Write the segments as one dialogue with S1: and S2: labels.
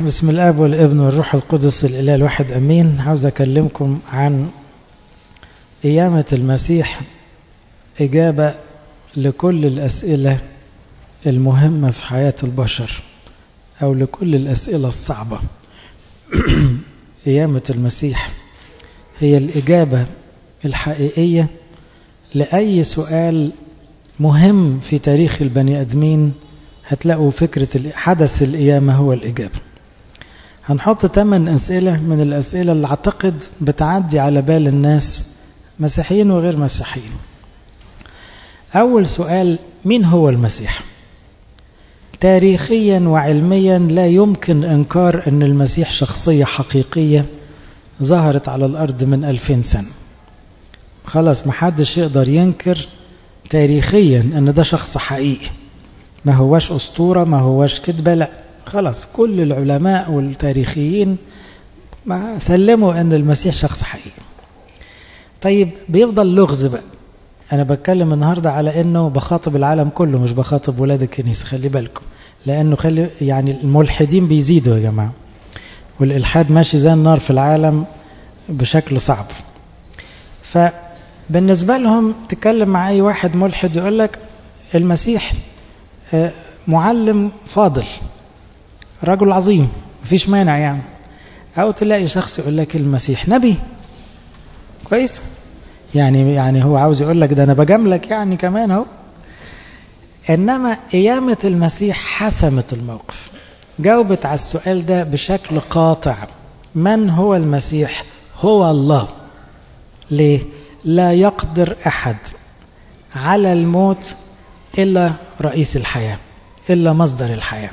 S1: بسم الاب والابن والروح القدس الاله الواحد امين عاوز اكلمكم عن قيامه المسيح اجابه لكل الاسئله المهمه في حياه البشر او لكل الاسئله الصعبه قيامه المسيح هي الاجابه الحقيقيه لاي سؤال مهم في تاريخ البني ادمين هتلاقوا فكرة حدث القيامة هو الإجابة هنحط ثمان أسئلة من الأسئلة اللي أعتقد بتعدي على بال الناس مسيحيين وغير مسيحيين أول سؤال مين هو المسيح تاريخيا وعلميا لا يمكن إنكار أن المسيح شخصية حقيقية ظهرت على الأرض من ألفين سنة خلاص محدش يقدر ينكر تاريخيا أن ده شخص حقيقي ما هواش أسطورة ما هواش كذبة لا خلاص كل العلماء والتاريخيين ما سلموا أن المسيح شخص حقيقي طيب بيفضل لغز بقى أنا بتكلم النهاردة على أنه بخاطب العالم كله مش بخاطب ولاد الكنيسة خلي بالكم لأنه خلي يعني الملحدين بيزيدوا يا جماعة والإلحاد ماشي زي النار في العالم بشكل صعب فبالنسبة لهم تكلم مع أي واحد ملحد يقول لك المسيح معلم فاضل رجل عظيم مفيش مانع يعني او تلاقي شخص يقول لك المسيح نبي كويس يعني يعني هو عاوز يقول لك ده انا بجاملك يعني كمان اهو انما قيامه المسيح حسمت الموقف جاوبت على السؤال ده بشكل قاطع من هو المسيح هو الله ليه لا يقدر احد على الموت إلا رئيس الحياة إلا مصدر الحياة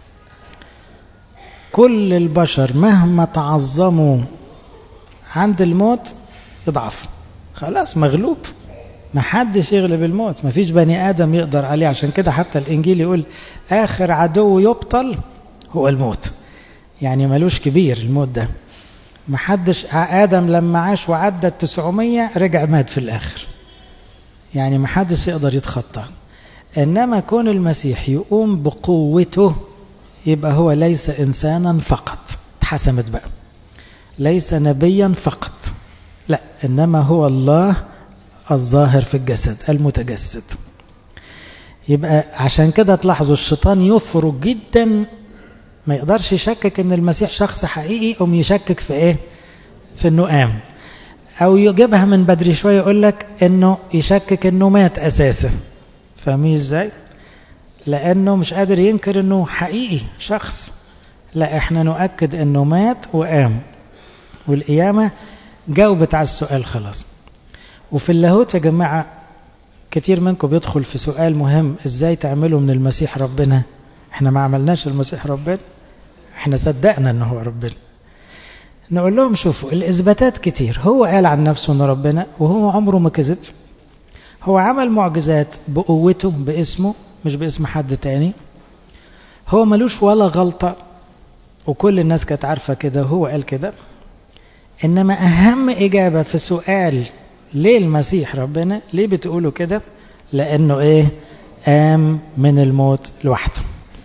S1: كل البشر مهما تعظموا عند الموت يضعف خلاص مغلوب ما حدش يغلب الموت ما فيش بني آدم يقدر عليه عشان كده حتى الإنجيل يقول آخر عدو يبطل هو الموت يعني ملوش كبير الموت ده ما حدش آدم لما عاش وعدى التسعمية رجع مات في الآخر يعني ما حدش يقدر يتخطى إنما كون المسيح يقوم بقوته يبقى هو ليس إنسانا فقط اتحسمت بقى ليس نبيا فقط لا إنما هو الله الظاهر في الجسد المتجسد يبقى عشان كده تلاحظوا الشيطان يفرق جدا ما يقدرش يشكك ان المسيح شخص حقيقي أم يشكك في ايه في انه قام او يجيبها من بدري شوية يقول لك انه يشكك انه مات اساسا فاهمين ازاي لانه مش قادر ينكر انه حقيقي شخص لا احنا نؤكد انه مات وقام والقيامة جاوبت على السؤال خلاص وفي اللاهوت يا جماعة كتير منكم بيدخل في سؤال مهم ازاي تعملوا من المسيح ربنا احنا ما عملناش المسيح ربنا احنا صدقنا انه هو ربنا نقول لهم شوفوا الاثباتات كتير هو قال عن نفسه انه ربنا وهو عمره ما كذب هو عمل معجزات بقوته باسمه مش باسم حد تاني هو ملوش ولا غلطة وكل الناس كانت عارفة كده وهو قال كده إنما أهم إجابة في سؤال ليه المسيح ربنا ليه بتقولوا كده لأنه إيه قام من الموت لوحده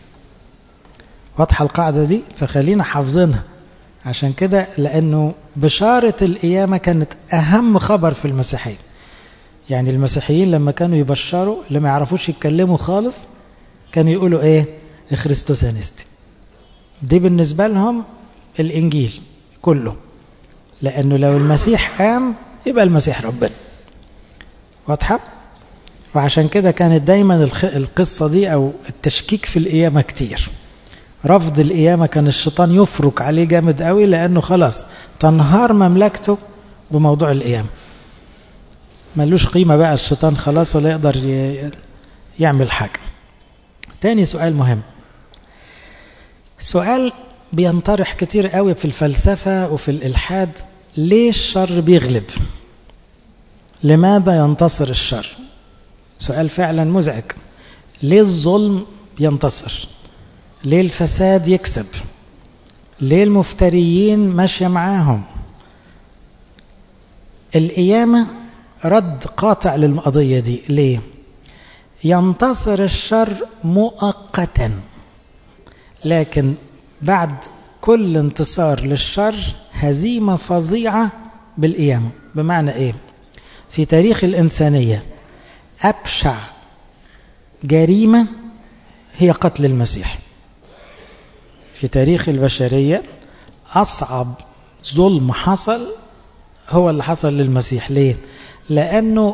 S1: واضحة القاعدة دي فخلينا حافظينها عشان كده لأنه بشارة القيامة كانت أهم خبر في المسيحية يعني المسيحيين لما كانوا يبشروا اللي ما يعرفوش يتكلموا خالص كانوا يقولوا ايه خريستوس انستي دي بالنسبة لهم الانجيل كله لانه لو المسيح قام يبقى المسيح ربنا واضحة وعشان كده كانت دايما القصة دي او التشكيك في القيامة كتير رفض القيامة كان الشيطان يفرك عليه جامد قوي لانه خلاص تنهار مملكته بموضوع القيامة ملوش قيمة بقى الشيطان خلاص ولا يقدر يعمل حاجة تاني سؤال مهم سؤال بينطرح كتير قوي في الفلسفة وفي الإلحاد ليه الشر بيغلب لماذا ينتصر الشر سؤال فعلا مزعج ليه الظلم بينتصر ليه الفساد يكسب ليه المفتريين ماشية معاهم القيامة رد قاطع للقضية دي ليه ينتصر الشر مؤقتا لكن بعد كل انتصار للشر هزيمة فظيعة بالقيامة بمعنى ايه في تاريخ الإنسانية أبشع جريمة هي قتل المسيح في تاريخ البشرية أصعب ظلم حصل هو اللي حصل للمسيح ليه لأنه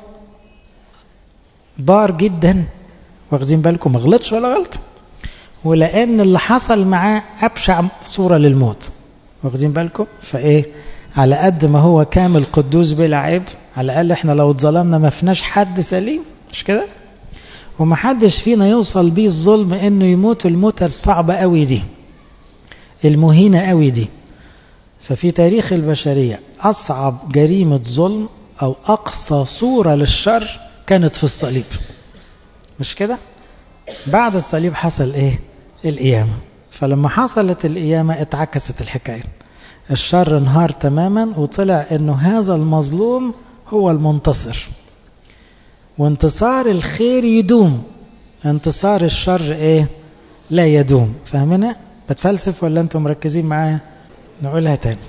S1: بار جدا واخدين بالكم ما غلطش ولا غلط ولأن اللي حصل معاه أبشع صورة للموت واخدين بالكم فإيه على قد ما هو كامل قدوس بلا عيب على الأقل احنا لو اتظلمنا ما فيناش حد سليم مش كده ومحدش فينا يوصل بيه الظلم انه يموت الموتة الصعبة قوي دي المهينة قوي دي ففي تاريخ البشرية أصعب جريمة ظلم أو أقصى صورة للشر كانت في الصليب مش كده بعد الصليب حصل ايه القيامة فلما حصلت القيامة اتعكست الحكاية الشر انهار تماما وطلع انه هذا المظلوم هو المنتصر وانتصار الخير يدوم انتصار الشر ايه لا يدوم فاهمنا بتفلسف ولا انتم مركزين معايا نقولها تاني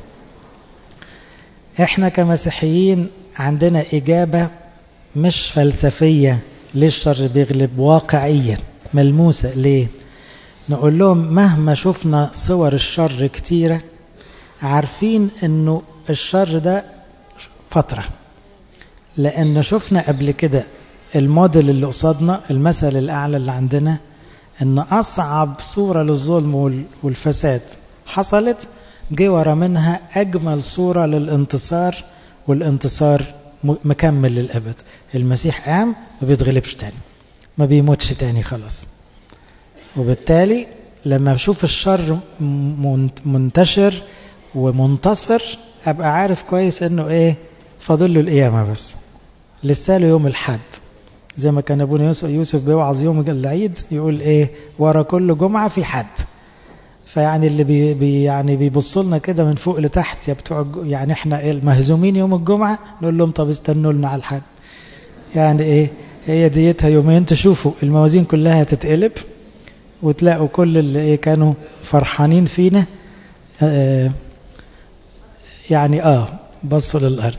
S1: احنا كمسيحيين عندنا اجابة مش فلسفية ليه الشر بيغلب واقعية ملموسة ليه نقول لهم مهما شفنا صور الشر كتيرة عارفين انه الشر ده فترة لان شفنا قبل كده الموديل اللي قصادنا المثل الاعلى اللي عندنا ان اصعب صورة للظلم والفساد حصلت جه ورا منها اجمل صورة للانتصار والانتصار مكمل للابد المسيح قام ما بيتغلبش تاني ما بيموتش تاني خلاص وبالتالي لما اشوف الشر منتشر ومنتصر ابقى عارف كويس انه ايه فاضل له القيامه بس لسه له يوم الحد زي ما كان ابونا يوسف, يوسف بيوعظ يوم العيد يقول ايه ورا كل جمعه في حد فيعني اللي بي بي يعني بيبصوا لنا كده من فوق لتحت يا بتوع يعني احنا إيه المهزومين يوم الجمعه نقول لهم طب استنوا لنا على الحد يعني ايه هي ديتها يومين تشوفوا الموازين كلها تتقلب وتلاقوا كل اللي ايه كانوا فرحانين فينا آه يعني اه بصوا للارض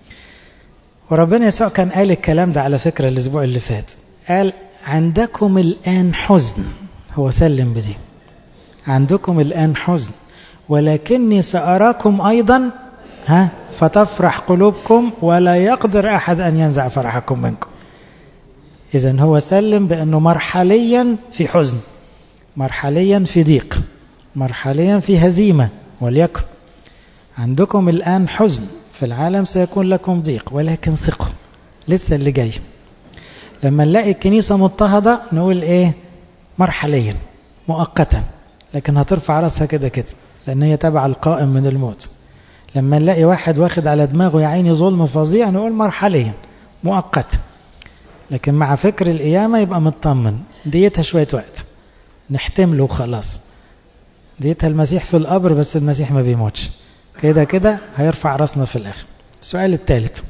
S1: وربنا يسوع كان قال الكلام ده على فكرة الاسبوع اللي فات قال عندكم الان حزن هو سلم بدي عندكم الان حزن ولكني سأراكم أيضا ها فتفرح قلوبكم ولا يقدر أحد أن ينزع فرحكم منكم إذا هو سلم بأنه مرحليا في حزن مرحليا في ضيق مرحليا في هزيمة وليكن عندكم الآن حزن في العالم سيكون لكم ضيق ولكن ثقوا لسه اللي جاي لما نلاقي الكنيسة مضطهدة نقول ايه مرحليا مؤقتا لكن هترفع راسها كده كده لأن هي تبع القائم من الموت لما نلاقي واحد واخد على دماغه يا عيني ظلم فظيع نقول مرحليا مؤقتا لكن مع فكر القيامة يبقى مطمن ديتها شوية وقت نحتمله وخلاص ديتها المسيح في القبر بس المسيح ما بيموتش كده كده هيرفع راسنا في الآخر السؤال الثالث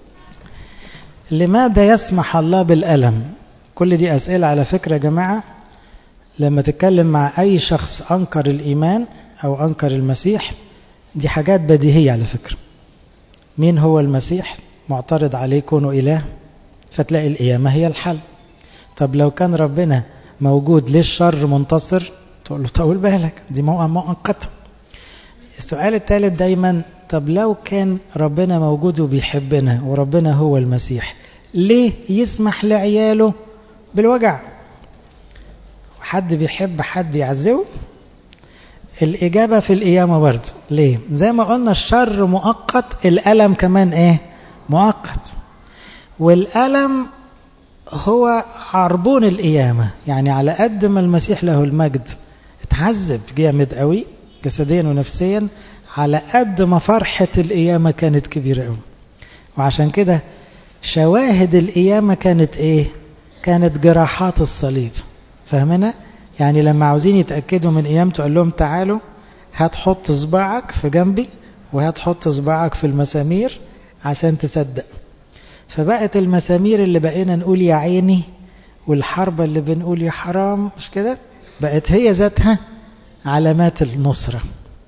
S1: لماذا يسمح الله بالألم كل دي أسئلة على فكرة يا جماعة لما تتكلم مع أي شخص أنكر الإيمان أو أنكر المسيح دي حاجات بديهية على فكرة مين هو المسيح معترض عليه كونه إله فتلاقي القيامة هي الحل طب لو كان ربنا موجود ليه الشر منتصر تقول له طول بالك دي مؤقتة السؤال الثالث دايما طب لو كان ربنا موجود وبيحبنا وربنا هو المسيح ليه يسمح لعياله بالوجع حد بيحب حد يعذبه الإجابة في القيامة برضه ليه زي ما قلنا الشر مؤقت الألم كمان إيه مؤقت والألم هو عربون القيامة يعني على قد ما المسيح له المجد اتعذب جامد قوي جسديا ونفسيا على قد ما فرحة القيامة كانت كبيرة قوي وعشان كده شواهد القيامة كانت ايه كانت جراحات الصليب فاهمنا يعني لما عاوزين يتأكدوا من قيامته قال لهم تعالوا هتحط صباعك في جنبي وهتحط صباعك في المسامير عشان تصدق فبقت المسامير اللي بقينا نقول يا عيني والحربة اللي بنقول يا حرام مش كده بقت هي ذاتها علامات النصرة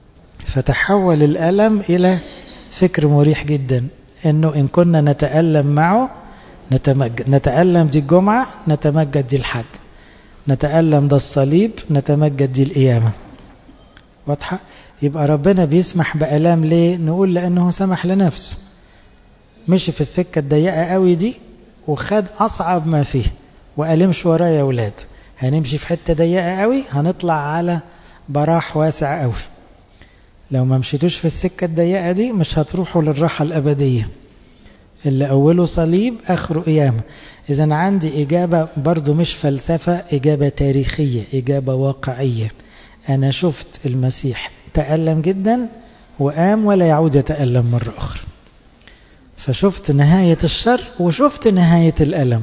S1: فتحول الألم إلى فكر مريح جدا أنه إن كنا نتألم معه نتمجد نتألم دي الجمعة نتمجد دي الحد نتألم ده الصليب نتمجد دي القيامة واضحة؟ يبقى ربنا بيسمح بألام ليه؟ نقول لأنه سمح لنفسه مشي في السكة الضيقة قوي دي وخد أصعب ما فيه وقالمش ورايا يا ولاد هنمشي في حتة ضيقة قوي هنطلع على براح واسع قوي لو ما مشيتوش في السكة الضيقة دي مش هتروحوا للراحة الأبدية اللي أوله صليب آخره قيامة إذا عندي إجابة برضو مش فلسفة إجابة تاريخية إجابة واقعية أنا شفت المسيح تألم جدا وقام ولا يعود يتألم مرة أخرى فشفت نهاية الشر وشفت نهاية الألم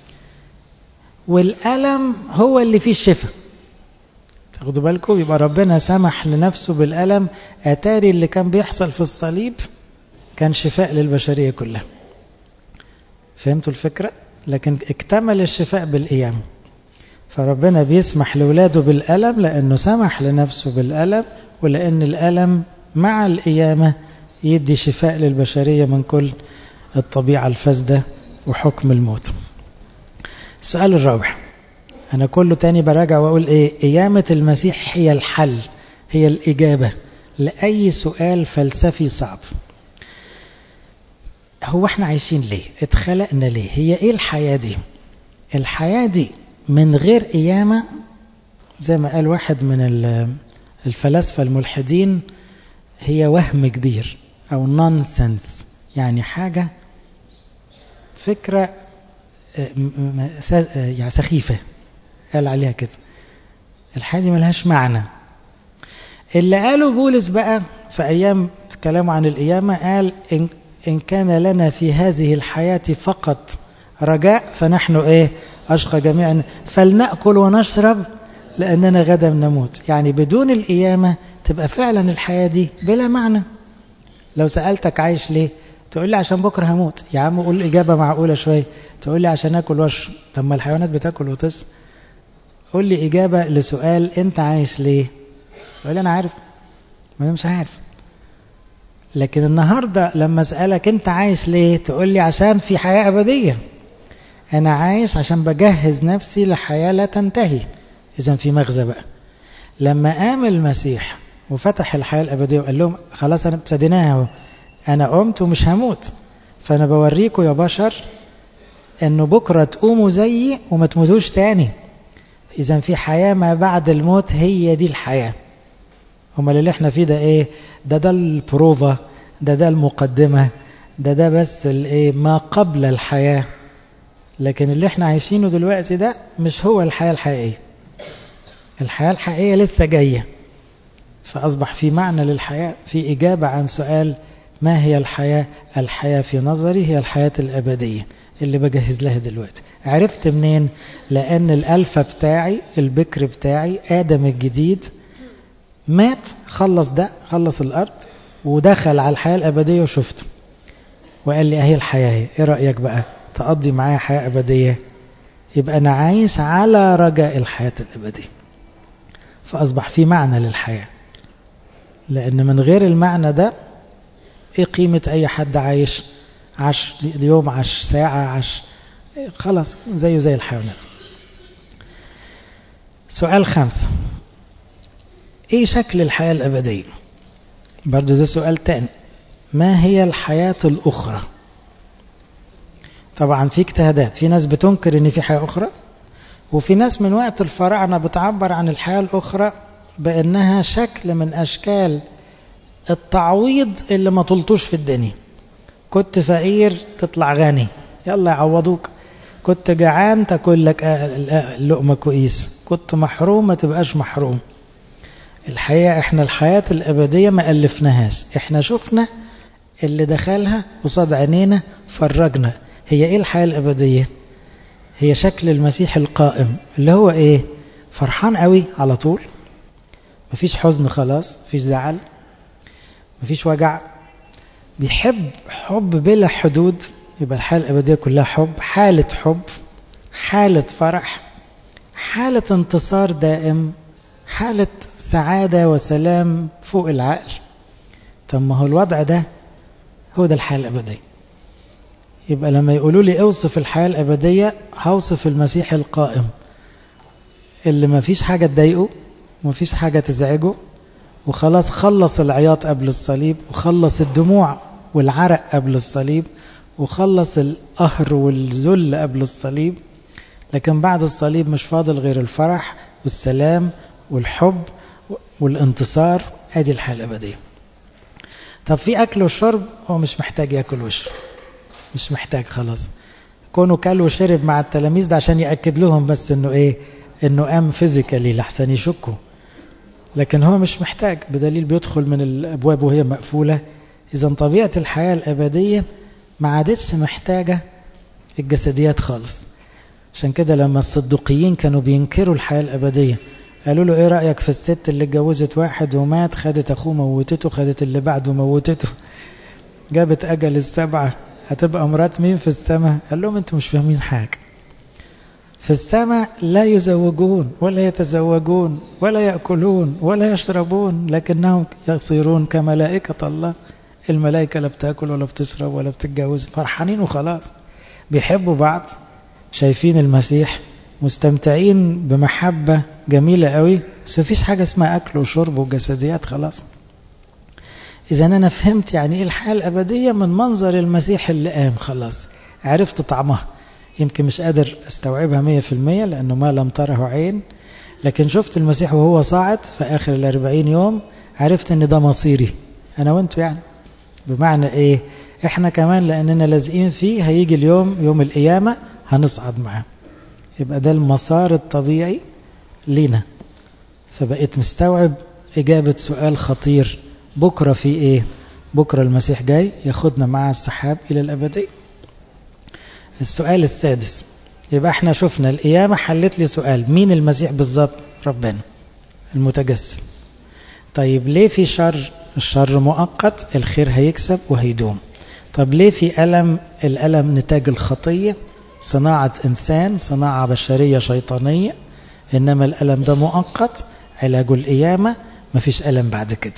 S1: والألم هو اللي فيه الشفاء تاخدوا بالكم يبقى ربنا سمح لنفسه بالألم أتاري اللي كان بيحصل في الصليب كان شفاء للبشرية كلها فهمتوا الفكرة؟ لكن اكتمل الشفاء بالقيام فربنا بيسمح لولاده بالألم لأنه سمح لنفسه بالألم ولأن الألم مع القيامة يدي شفاء للبشرية من كل الطبيعة الفاسدة وحكم الموت السؤال الرابع أنا كله تاني براجع وأقول إيه قيامة المسيح هي الحل هي الإجابة لأي سؤال فلسفي صعب هو احنا عايشين ليه اتخلقنا ليه هي ايه الحياة دي الحياة دي من غير قيامة زي ما قال واحد من الفلاسفة الملحدين هي وهم كبير او نونسنس يعني حاجة فكرة يعني سخيفة قال عليها كده الحياة دي ملهاش معنى اللي قاله بولس بقى في أيام كلامه عن القيامة قال إن, إن كان لنا في هذه الحياة فقط رجاء فنحن إيه أشقى جميعا فلنأكل ونشرب لأننا غدا نموت يعني بدون القيامة تبقى فعلا الحياة دي بلا معنى لو سألتك عايش ليه تقول لي عشان بكرة هموت يا عم قول إجابة معقولة شوية تقول لي عشان أكل واشرب طب ما الحيوانات بتاكل وتشرب قول لي إجابة لسؤال أنت عايش ليه تقول لي أنا عارف ما أنا مش عارف لكن النهاردة لما أسألك أنت عايش ليه تقول لي عشان في حياة أبدية أنا عايش عشان بجهز نفسي لحياة لا تنتهي إذا في مغزى بقى لما قام المسيح وفتح الحياة الأبدية وقال لهم خلاص أنا ابتديناها أنا قمت ومش هموت فأنا بوريكم يا بشر أنه بكرة تقوموا زيي وما تموتوش تاني إذا في حياة ما بعد الموت هي دي الحياة امال اللي احنا فيه ده ايه ده ده البروفا ده ده المقدمة ده ده بس الايه ما قبل الحياة لكن اللي احنا عايشينه دلوقتي ده مش هو الحياة الحقيقية الحياة الحقيقية لسه جاية فأصبح في معنى للحياة في إجابة عن سؤال ما هي الحياة الحياة في نظري هي الحياة الأبدية اللي بجهز لها دلوقتي عرفت منين لأن الألفة بتاعي البكر بتاعي آدم الجديد مات خلص ده خلص الأرض ودخل على الحياة الأبدية وشفته وقال لي أهي الحياة إيه رأيك بقى تقضي معايا حياة أبدية يبقى أنا عايش على رجاء الحياة الأبدية فأصبح في معنى للحياة لأن من غير المعنى ده إيه قيمة أي حد عايش عاش يوم عاش ساعة عاش خلاص زيه زي الحيوانات سؤال خمسة ايه شكل الحياة الأبدية برضو ده سؤال تاني ما هي الحياة الأخرى طبعا في اجتهادات في ناس بتنكر ان في حياة أخرى وفي ناس من وقت الفراعنة بتعبر عن الحياة الأخرى بأنها شكل من أشكال التعويض اللي ما طلتوش في الدنيا كنت فقير تطلع غني يلا يعوضوك كنت جعان تاكل لك لقمة كويس كنت محروم ما تبقاش محروم الحقيقة احنا الحياة الأبدية ما ألفناهاش احنا شفنا اللي دخلها قصاد عينينا فرجنا هي ايه الحياة الأبدية هي شكل المسيح القائم اللي هو ايه فرحان قوي على طول مفيش حزن خلاص مفيش زعل مفيش وجع بيحب حب بلا حدود يبقى الحياة الأبدية كلها حب حالة حب حالة فرح حالة انتصار دائم حالة سعادة وسلام فوق العقل طب ما هو الوضع ده هو ده الحياة الأبدية يبقى لما يقولوا لي اوصف الحياة الأبدية هوصف المسيح القائم اللي ما فيش حاجة تضايقه وما فيش حاجة تزعجه وخلاص خلص العياط قبل الصليب وخلص الدموع والعرق قبل الصليب وخلص القهر والذل قبل الصليب لكن بعد الصليب مش فاضل غير الفرح والسلام والحب والانتصار ادي الحياة الأبدية طب في أكل وشرب هو مش محتاج يأكل ويشرب مش محتاج خلاص كونه كل وشرب مع التلاميذ ده عشان يأكد لهم بس انه ايه انه قام فيزيكالي لحسن يشكوا لكن هو مش محتاج بدليل بيدخل من الابواب وهي مقفوله اذا طبيعه الحياه الابديه ما عادتش محتاجه الجسديات خالص عشان كده لما الصدقيين كانوا بينكروا الحياه الابديه قالوا له ايه رايك في الست اللي اتجوزت واحد ومات خدت اخوه موتته خدت اللي بعده موتته جابت اجل السبعه هتبقى مرات مين في السماء قال لهم انتم مش فاهمين حاجه في السماء لا يزوجون ولا يتزوجون ولا يأكلون ولا يشربون لكنهم يصيرون كملائكة الله الملائكة لا بتاكل ولا بتشرب ولا بتتجوز فرحانين وخلاص بيحبوا بعض شايفين المسيح مستمتعين بمحبة جميلة قوي بس مفيش حاجة اسمها أكل وشرب وجسديات خلاص إذا أنا فهمت يعني إيه الحياة الأبدية من منظر المسيح اللي قام خلاص عرفت طعمها يمكن مش قادر استوعبها مية في المية لأنه ما لم تره عين لكن شفت المسيح وهو صاعد في آخر الأربعين يوم عرفت أن ده مصيري أنا وأنتوا يعني بمعنى إيه إحنا كمان لأننا لازقين فيه هيجي اليوم يوم القيامة هنصعد معاه يبقى ده المسار الطبيعي لينا فبقيت مستوعب إجابة سؤال خطير بكرة في إيه بكرة المسيح جاي ياخدنا مع السحاب إلى الأبدية السؤال السادس يبقى احنا شفنا القيامة حلت لي سؤال مين المسيح بالظبط ربنا المتجسد طيب ليه في شر الشر مؤقت الخير هيكسب وهيدوم طب ليه في ألم الألم نتاج الخطية صناعة إنسان صناعة بشرية شيطانية إنما الألم ده مؤقت علاجه القيامة مفيش ألم بعد كده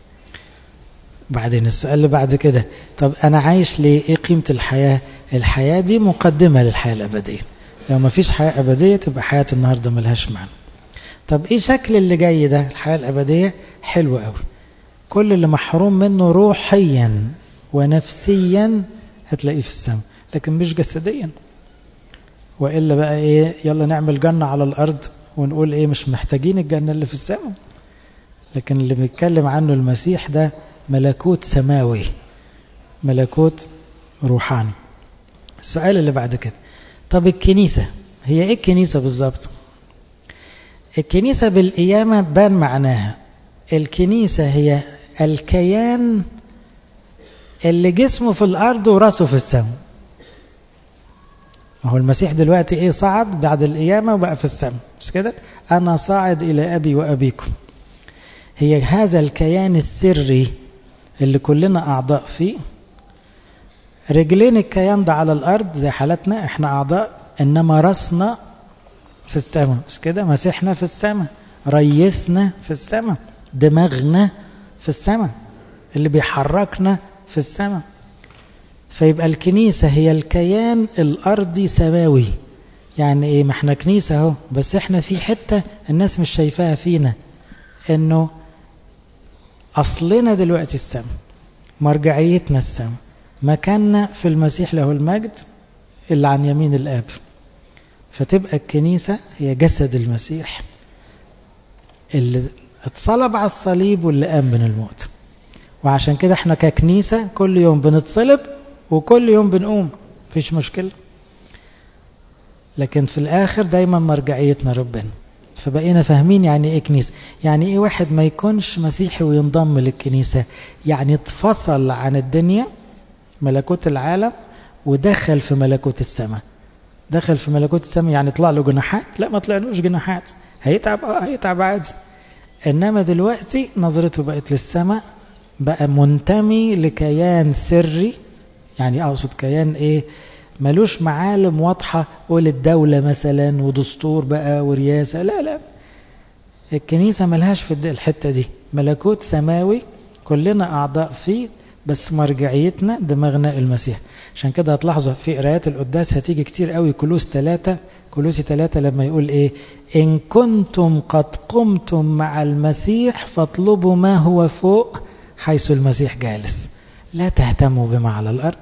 S1: بعدين السؤال اللي بعد كده طب أنا عايش ليه إيه قيمة الحياة الحياة دي مقدمة للحياة الأبدية لو ما فيش حياة أبدية تبقى حياة النهاردة ملهاش معنى طب إيه شكل اللي جاي ده الحياة الأبدية حلوة قوي كل اللي محروم منه روحيا ونفسيا هتلاقيه في السماء لكن مش جسديا وإلا بقى إيه يلا نعمل جنة على الأرض ونقول إيه مش محتاجين الجنة اللي في السماء لكن اللي بيتكلم عنه المسيح ده ملكوت سماوي ملكوت روحاني السؤال اللي بعد كده طب الكنيسة هي ايه الكنيسة بالظبط الكنيسة بالقيامة بان معناها الكنيسة هي الكيان اللي جسمه في الأرض وراسه في السماء ما هو المسيح دلوقتي ايه صعد بعد القيامة وبقى في السماء مش كده أنا صاعد إلى أبي وأبيكم هي هذا الكيان السري اللي كلنا أعضاء فيه رجلين الكيان ده على الأرض زي حالتنا احنا أعضاء إنما راسنا في السماء مش كده مسيحنا في السماء ريسنا في السماء دماغنا في السماء اللي بيحركنا في السماء فيبقى الكنيسة هي الكيان الأرضي سماوي يعني ايه ما احنا كنيسة اهو بس احنا في حتة الناس مش شايفاها فينا انه اصلنا دلوقتي السماء مرجعيتنا السماء مكاننا في المسيح له المجد اللي عن يمين الآب فتبقى الكنيسة هي جسد المسيح اللي اتصلب على الصليب واللي قام من الموت وعشان كده احنا ككنيسة كل يوم بنتصلب وكل يوم بنقوم مفيش مشكلة لكن في الآخر دايما مرجعيتنا ربنا فبقينا فاهمين يعني ايه كنيسة يعني ايه واحد ما يكونش مسيحي وينضم للكنيسة يعني اتفصل عن الدنيا ملكوت العالم ودخل في ملكوت السماء دخل في ملكوت السماء يعني طلع له جناحات لا ما طلعلوش جناحات هيتعب اه هيتعب عادي انما دلوقتي نظرته بقت للسماء بقى منتمي لكيان سري يعني اقصد كيان ايه ملوش معالم واضحة قول الدولة مثلا ودستور بقى ورياسة لا لا الكنيسة ملهاش في الحتة دي ملكوت سماوي كلنا أعضاء فيه بس مرجعيتنا دماغنا المسيح عشان كده هتلاحظوا في قرايات القداس هتيجي كتير قوي كلوس ثلاثة كلوسي ثلاثة لما يقول ايه إن كنتم قد قمتم مع المسيح فاطلبوا ما هو فوق حيث المسيح جالس لا تهتموا بما على الأرض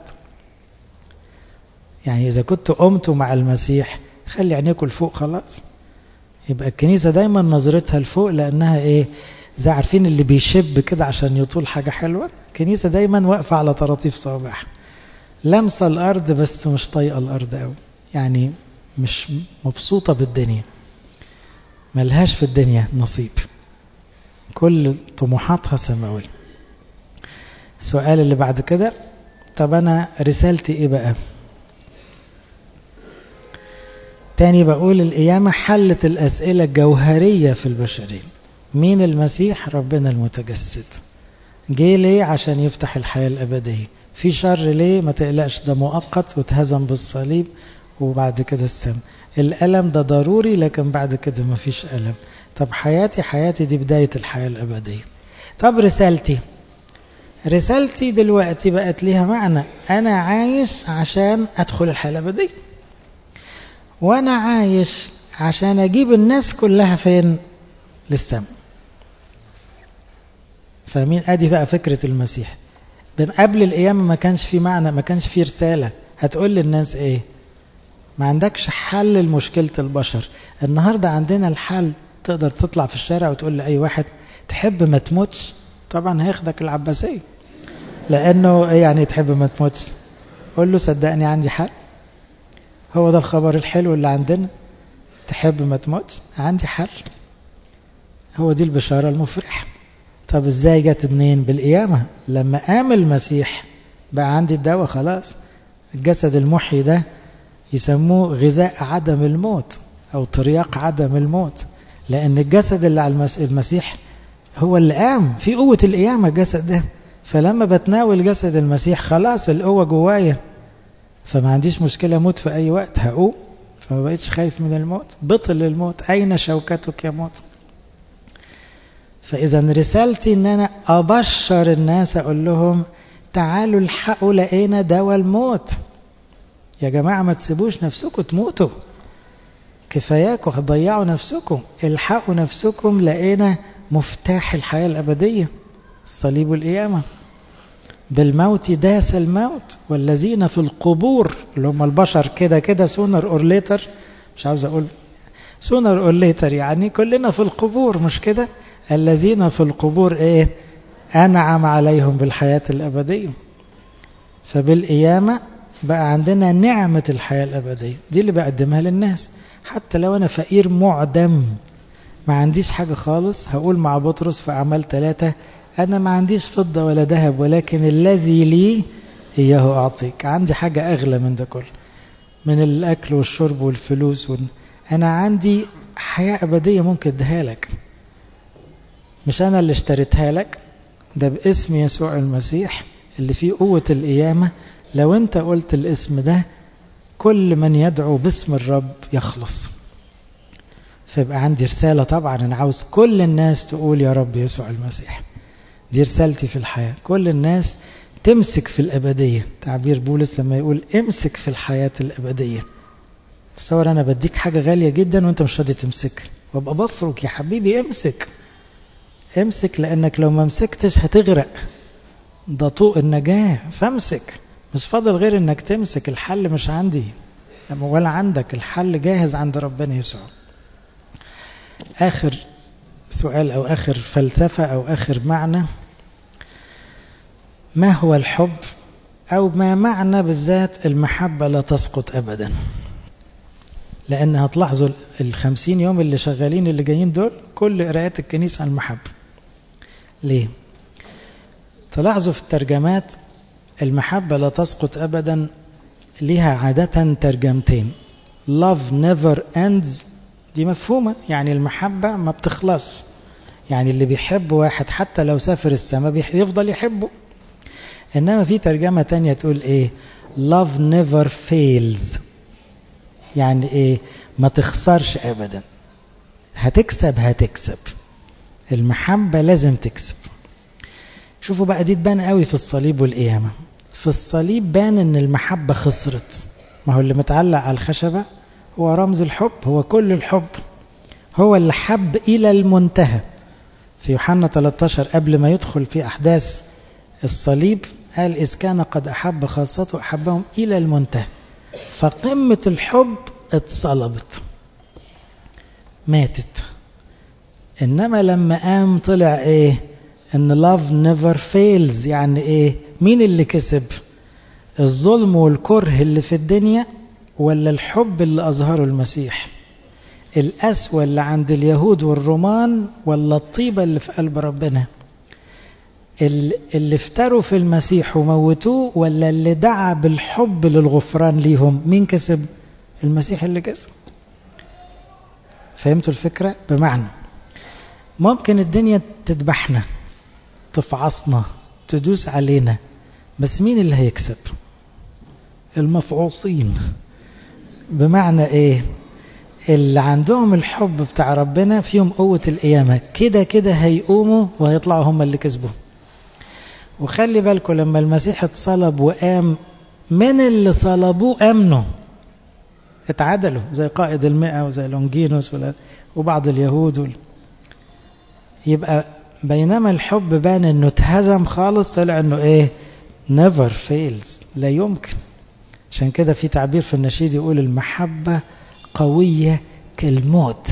S1: يعني إذا كنت قمت مع المسيح خلي عينيكم لفوق خلاص يبقى الكنيسة دايما نظرتها لفوق لأنها إيه زي عارفين اللي بيشب كده عشان يطول حاجة حلوة الكنيسة دايما واقفة على طراطيف صوابعها لمسة الأرض بس مش طايقة الأرض قوي يعني مش مبسوطة بالدنيا ملهاش في الدنيا نصيب كل طموحاتها سماوية السؤال اللي بعد كده طب أنا رسالتي إيه بقى تاني بقول القيامة حلت الأسئلة الجوهرية في البشرية مين المسيح ربنا المتجسد جه ليه عشان يفتح الحياة الأبدية في شر ليه ما تقلقش ده مؤقت واتهزم بالصليب وبعد كده السم الألم ده ضروري لكن بعد كده ما فيش ألم طب حياتي حياتي دي بداية الحياة الأبدية طب رسالتي رسالتي دلوقتي بقت ليها معنى أنا عايش عشان أدخل الحياة الأبدية وأنا عايش عشان أجيب الناس كلها فين للسماء فاهمين ادي بقى فكرة المسيح من قبل القيامة ما كانش في معنى ما كانش في رسالة هتقول للناس ايه ما عندكش حل لمشكلة البشر النهاردة عندنا الحل تقدر تطلع في الشارع وتقول لأي واحد تحب ما تموتش طبعا هياخدك العباسية لأنه ايه يعني تحب ما تموتش قول له صدقني عندي حل هو ده الخبر الحلو اللي عندنا تحب ما تموتش عندي حل هو دي البشارة المفرحة طب ازاي جت منين بالقيامة لما قام المسيح بقى عندي الدواء خلاص الجسد المحي ده يسموه غذاء عدم الموت او ترياق عدم الموت لان الجسد اللي على المسيح هو اللي قام في قوة القيامة الجسد ده فلما بتناول جسد المسيح خلاص القوة جوايا فما عنديش مشكلة اموت في اي وقت هقوم فما بقيتش خايف من الموت بطل الموت اين شوكتك يا موت فإذا رسالتي إن أنا أبشر الناس أقول لهم تعالوا الحقوا لقينا دواء الموت يا جماعة ما تسيبوش نفسكم تموتوا كفاياكم هتضيعوا نفسكم الحقوا نفسكم لقينا مفتاح الحياة الأبدية الصليب والقيامة بالموت داس الموت والذين في القبور اللي هم البشر كده كده سونر اور ليتر مش عاوز أقول سونر اور ليتر يعني كلنا في القبور مش كده الذين في القبور ايه انعم عليهم بالحياة الابدية فبالقيامة بقى عندنا نعمة الحياة الابدية دي اللي بقدمها للناس حتى لو انا فقير معدم ما عنديش حاجة خالص هقول مع بطرس في اعمال ثلاثة انا ما عنديش فضة ولا ذهب ولكن الذي لي اياه اعطيك عندي حاجة اغلى من ده كله من الاكل والشرب والفلوس وال... انا عندي حياة ابدية ممكن اديها لك مش أنا اللي اشتريتها لك ده باسم يسوع المسيح اللي فيه قوة القيامة لو أنت قلت الاسم ده كل من يدعو باسم الرب يخلص فيبقى عندي رسالة طبعا أنا عاوز كل الناس تقول يا رب يسوع المسيح دي رسالتي في الحياة كل الناس تمسك في الأبدية تعبير بولس لما يقول امسك في الحياة الأبدية تصور أنا بديك حاجة غالية جدا وأنت مش راضي تمسك وابقى بفرك يا حبيبي امسك امسك لأنك لو ما مسكتش هتغرق ده طوق النجاة فامسك مش فاضل غير انك تمسك الحل مش عندي ولا عندك الحل جاهز عند ربنا يسوع آخر سؤال أو آخر فلسفة أو آخر معنى ما هو الحب أو ما معنى بالذات المحبة لا تسقط أبدا لأن هتلاحظوا الخمسين يوم اللي شغالين اللي جايين دول كل قراءات الكنيسة عن المحبة ليه؟ تلاحظوا في الترجمات المحبة لا تسقط أبدا لها عادة ترجمتين love never ends دي مفهومة يعني المحبة ما بتخلص يعني اللي بيحب واحد حتى لو سافر السماء يفضل يحبه إنما في ترجمة تانية تقول إيه love never fails يعني إيه ما تخسرش أبدا هتكسب هتكسب المحبة لازم تكسب شوفوا بقى دي تبان قوي في الصليب والقيامة في الصليب بان ان المحبة خسرت ما هو اللي متعلق على الخشبة هو رمز الحب هو كل الحب هو اللي حب إلى المنتهى في يوحنا 13 قبل ما يدخل في أحداث الصليب قال إذ كان قد أحب خاصته أحبهم إلى المنتهى فقمة الحب اتصلبت ماتت إنما لما قام طلع إيه إن love never fails يعني إيه مين اللي كسب الظلم والكره اللي في الدنيا ولا الحب اللي أظهره المسيح الأسوى اللي عند اليهود والرومان ولا الطيبة اللي في قلب ربنا اللي افتروا في المسيح وموتوه ولا اللي دعا بالحب للغفران ليهم مين كسب المسيح اللي كسب فهمتوا الفكرة بمعنى ممكن الدنيا تذبحنا تفعصنا تدوس علينا بس مين اللي هيكسب المفعوصين بمعنى ايه اللي عندهم الحب بتاع ربنا فيهم قوة القيامة كده كده هيقوموا وهيطلعوا هم اللي كسبوا وخلي بالكم لما المسيح اتصلب وقام من اللي صلبوه امنوا اتعدلوا زي قائد المئة وزي لونجينوس وبعض اليهود وال... يبقى بينما الحب بان انه اتهزم خالص طلع انه ايه never fails لا يمكن عشان كده في تعبير في النشيد يقول المحبة قوية كالموت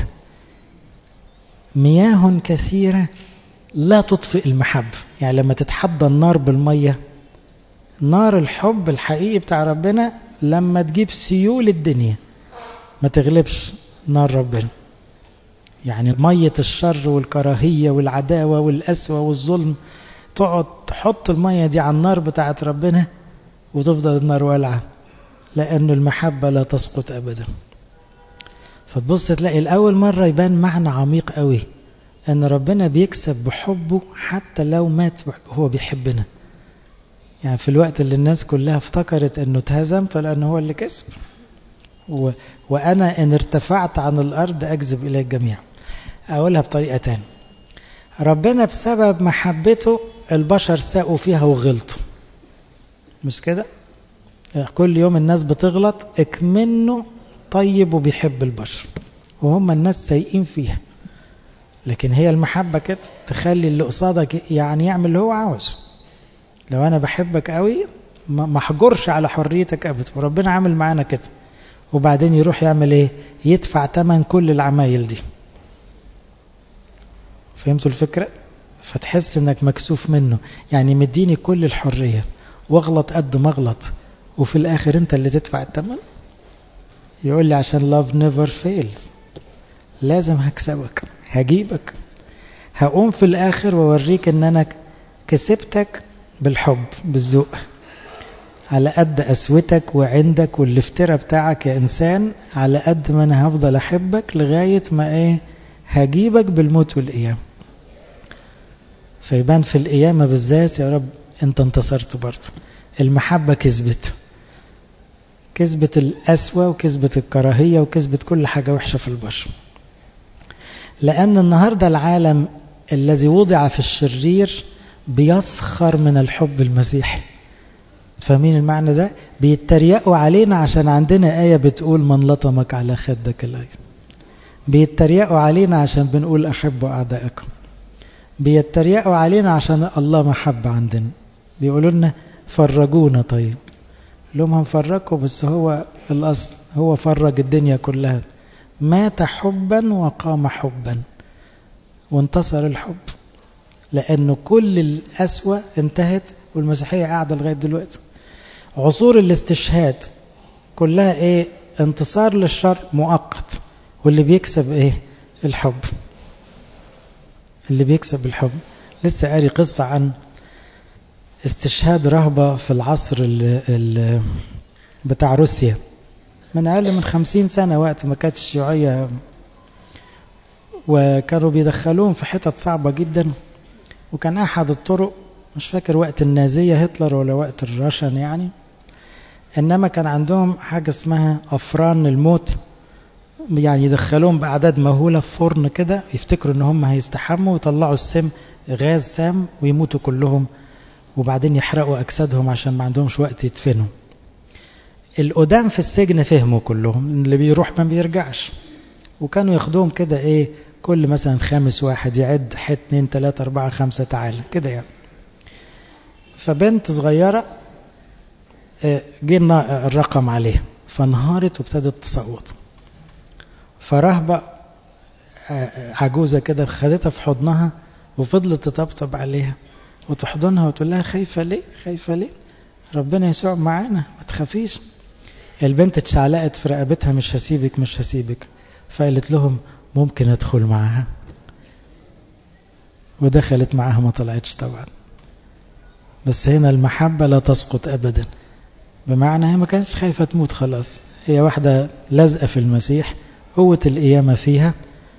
S1: مياه كثيرة لا تطفئ المحبة يعني لما تتحدى النار بالمية نار الحب الحقيقي بتاع ربنا لما تجيب سيول الدنيا ما تغلبش نار ربنا يعني مية الشر والكراهية والعداوة والأسوة والظلم تقعد تحط المية دي على النار بتاعت ربنا وتفضل النار والعة لأن المحبة لا تسقط أبدا فتبص تلاقي الأول مرة يبان معنى عميق قوي أن ربنا بيكسب بحبه حتى لو مات هو بيحبنا يعني في الوقت اللي الناس كلها افتكرت أنه اتهزم طلع أنه هو اللي كسب و... وأنا إن ارتفعت عن الأرض أجذب إلى الجميع أقولها بطريقة تانية ربنا بسبب محبته البشر ساقوا فيها وغلطوا مش كده كل يوم الناس بتغلط اكمنه طيب وبيحب البشر وهم الناس سايقين فيها لكن هي المحبة كده تخلي اللي قصادك يعني يعمل اللي هو عاوز لو أنا بحبك قوي ما احجرش على حريتك أبدا وربنا عامل معانا كده وبعدين يروح يعمل ايه يدفع تمن كل العمايل دي فهمتوا الفكرة فتحس انك مكسوف منه يعني مديني كل الحرية واغلط قد ما اغلط وفي الاخر انت اللي تدفع الثمن يقول لي عشان love never fails لازم هكسبك هجيبك هقوم في الاخر واوريك ان انا كسبتك بالحب بالذوق على قد قسوتك وعندك والافتراء بتاعك يا انسان على قد ما انا هفضل احبك لغايه ما ايه هجيبك بالموت والقيام فيبان في القيامه بالذات يا رب انت انتصرت برضه المحبه كسبت كسبت القسوه وكسبت الكراهيه وكسبت كل حاجه وحشه في البشر لان النهارده العالم الذي وضع في الشرير بيسخر من الحب المسيحي فاهمين المعنى ده بيتريقوا علينا عشان عندنا آية بتقول من لطمك على خدك الأيض بيتريقوا علينا عشان بنقول أحبوا أعدائكم بيتريقوا علينا عشان الله محبة عندنا بيقولوا لنا فرجونا طيب لهم هنفرجكم بس هو الأصل هو فرج الدنيا كلها مات حبا وقام حبا وانتصر الحب لأنه كل الأسوأ انتهت والمسيحية قاعدة لغاية دلوقتي عصور الاستشهاد كلها ايه انتصار للشر مؤقت واللي بيكسب ايه الحب اللي بيكسب الحب لسه قاري قصة عن استشهاد رهبة في العصر ال ال بتاع روسيا من أقل من خمسين سنة وقت ما كانت الشيوعية وكانوا بيدخلوهم في حتت صعبة جدا وكان أحد الطرق مش فاكر وقت النازية هتلر ولا وقت الراشن يعني إنما كان عندهم حاجة اسمها أفران الموت يعني يدخلوهم بأعداد مهولة في فرن كده يفتكروا إن هم هيستحموا ويطلعوا السم غاز سام ويموتوا كلهم وبعدين يحرقوا أجسادهم عشان ما عندهمش وقت يدفنوا القدام في السجن فهموا كلهم اللي بيروح ما بيرجعش وكانوا ياخدوهم كده ايه كل مثلا خامس واحد يعد حت اتنين تلاتة اربعة خمسة تعالى كده يعني فبنت صغيرة جينا الرقم عليها فانهارت وابتدت تصوت فرهبة عجوزة كده خدتها في حضنها وفضلت تطبطب عليها وتحضنها وتقول لها خايفة ليه خايفة ليه ربنا يسوع معانا ما تخافيش البنت اتشعلقت في رقبتها مش هسيبك مش هسيبك فقالت لهم ممكن ادخل معاها ودخلت معاها ما طلعتش طبعا بس هنا المحبة لا تسقط أبدا بمعنى هي ما كانتش خايفة تموت خلاص هي واحدة لازقة في المسيح قوة القيامة فيها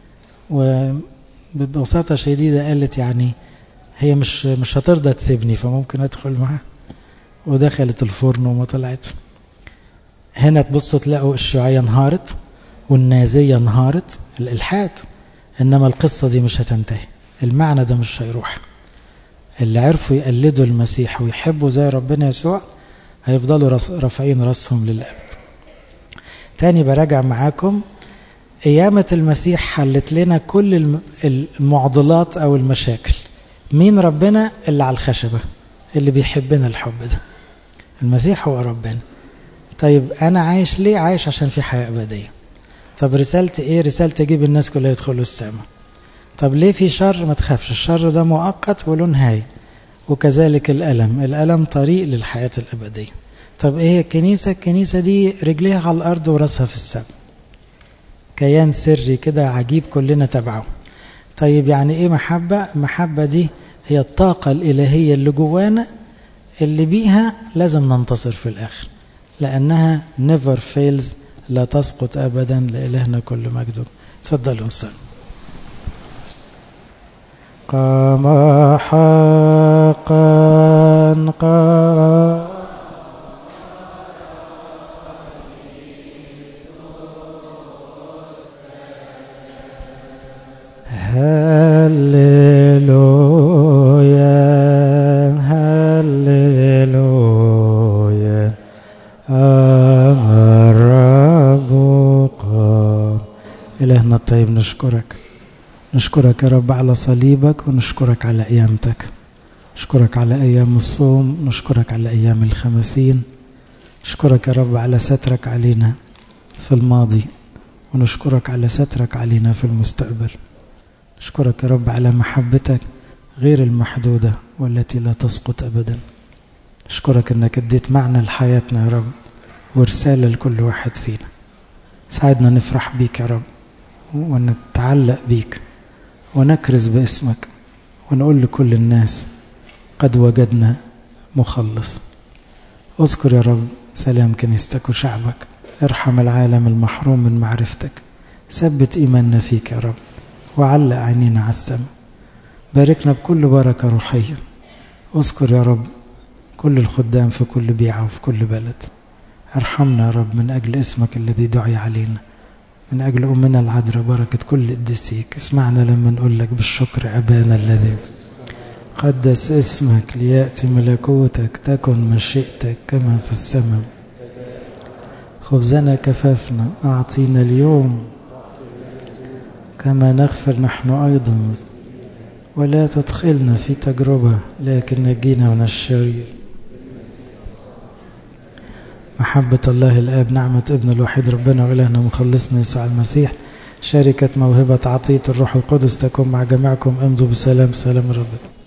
S1: وببساطة شديدة قالت يعني هي مش مش هترضى تسيبني فممكن ادخل معاها ودخلت الفرن وما طلعتش هنا تبصوا تلاقوا الشيوعية انهارت والنازية انهارت الإلحاد إنما القصة دي مش هتنتهي المعنى ده مش هيروح اللي عرفوا يقلدوا المسيح ويحبوا زي ربنا يسوع هيفضلوا رافعين راسهم للأبد تاني براجع معاكم قيامة المسيح حلت لنا كل المعضلات أو المشاكل مين ربنا اللي على الخشبة اللي بيحبنا الحب ده المسيح هو ربنا طيب أنا عايش ليه عايش عشان في حياة أبدية طب رسالتي إيه رسالتي أجيب الناس كلها يدخلوا السماء طب ليه في شر ما تخافش الشر ده مؤقت وله نهاية وكذلك الألم الألم طريق للحياة الأبدية طب إيه هي الكنيسة الكنيسة دي رجليها على الأرض وراسها في السماء كيان سري كده عجيب كلنا تبعه طيب يعني إيه محبة محبة دي هي الطاقة الإلهية اللي جوانا اللي بيها لازم ننتصر في الآخر لأنها never fails لا تسقط أبدا لإلهنا كل مجد تفضلوا نصلي قام حقا قام هللويا هللويا الرب قام إلهنا الطيب نشكرك نشكرك يا رب على صليبك ونشكرك على قيامتك نشكرك على أيام الصوم نشكرك على أيام الخمسين نشكرك يا رب على سترك علينا في الماضي ونشكرك على سترك علينا في المستقبل نشكرك يا رب على محبتك غير المحدودة والتي لا تسقط أبدا نشكرك أنك اديت معنى لحياتنا يا رب ورسالة لكل واحد فينا ساعدنا نفرح بيك يا رب ونتعلق بيك ونكرز باسمك ونقول لكل الناس قد وجدنا مخلص اذكر يا رب سلام كنيستك وشعبك ارحم العالم المحروم من معرفتك ثبت إيماننا فيك يا رب وعلق عينينا على السماء باركنا بكل بركة روحية اذكر يا رب كل الخدام في كل بيعة وفي كل بلد ارحمنا يا رب من أجل اسمك الذي دعي علينا من أجل أمنا العذراء بركة كل قديسيك اسمعنا لما نقول لك بالشكر أبانا الذي قدس اسمك ليأتي ملكوتك تكن مشيئتك كما في السماء خبزنا كفافنا أعطينا اليوم كما نغفر نحن أيضا ولا تدخلنا في تجربة لكن نجينا من الشرير محبة الله الآب نعمة ابن الوحيد ربنا وإلهنا مخلصنا يسوع المسيح شركة موهبة عطية الروح القدس تكون مع جميعكم امضوا بسلام سلام ربنا